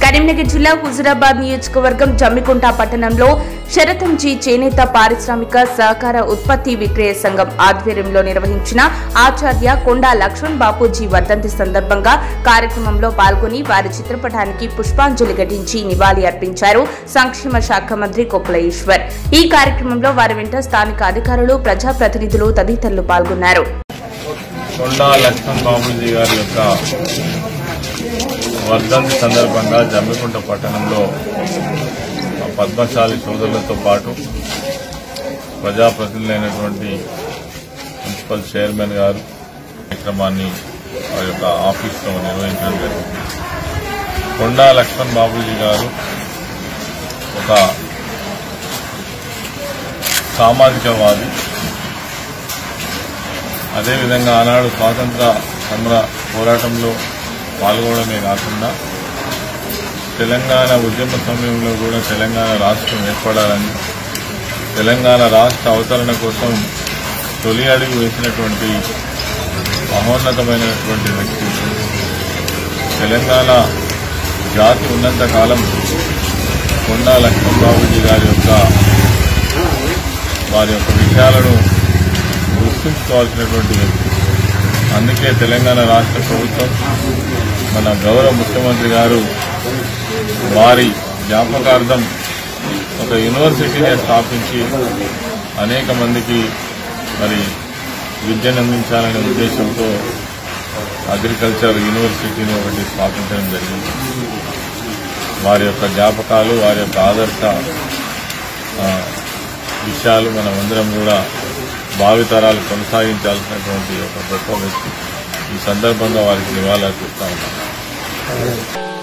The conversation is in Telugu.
కరీంనగర్ జిల్లా హుజురాబాద్ నియోజకవర్గం జమ్మికుంట పట్టణంలో శరతంజీ చేనేత పారిశ్రామిక సహకార ఉత్పత్తి విక్రయ సంఘం ఆధ్వర్యంలో నిర్వహించిన ఆచార్య కొండా లక్ష్మణ్ బాపూజీ వర్ధంతి సందర్భంగా కార్యక్రమంలో పాల్గొని వారి చిత్రపటానికి పుష్పాంజలి ఘటించి నివాళి అర్పించారు సంక్షేమ శాఖ మంత్రి కొప్పుల ఈశ్వర్ ఈ కార్యక్రమంలో వారి వెంట స్థానిక అధికారులు ప్రజాప్రతినిధులు తదితరులు పాల్గొన్నారు కొండా లక్ష్మణ్ బాబుజీ గారి యొక్క వర్ధంతి సందర్భంగా జమ్మికుంట పట్టణంలో ఆ పద్మశాలి సోదరులతో పాటు ప్రజాప్రతినిధులైనటువంటి మున్సిపల్ చైర్మన్ గారు కార్యక్రమాన్ని వారి యొక్క ఆఫీస్లో నిర్వహించడం జరిగింది కొండా లక్ష్మణ్ బాబుజీ గారు ఒక సామాజికవాది అదేవిధంగా ఆనాడు స్వాతంత్ర సమర పోరాటంలో పాల్గొనడమే కాకుండా తెలంగాణ ఉద్యమ సమయంలో కూడా తెలంగాణ రాష్ట్రం ఏర్పడాలని తెలంగాణ రాష్ట్ర అవతరణ కోసం తొలి అడుగు వేసినటువంటి మహోన్నతమైనటువంటి వ్యక్తి తెలంగాణ జాతి ఉన్నంత కాలం కొండా లక్ష్మణబాబుజీ గారి యొక్క వారి యొక్క విషయాలను గుర్తుంచుకోవాల్సినటువంటి వ్యక్తి అందుకే తెలంగాణ రాష్ట్ర ప్రభుత్వం మన గౌరవ ముఖ్యమంత్రి గారు వారి జ్ఞాపకార్థం ఒక యూనివర్సిటీని స్థాపించి అనేక మందికి మరి విద్యను అందించాలనే ఉద్దేశంతో అగ్రికల్చర్ యూనివర్సిటీని ఒకటి స్థాపించడం జరిగింది వారి యొక్క జ్ఞాపకాలు వారి యొక్క ఆదర్శ ఆ, విషయాలు మనం అందరం కూడా భావితరాలు కొనసాగించాల్సినటువంటి ఒక గొప్ప వ్యక్తి ఈ సందర్భంగా వారికి నివాళులర్పిస్తా ఉన్నాం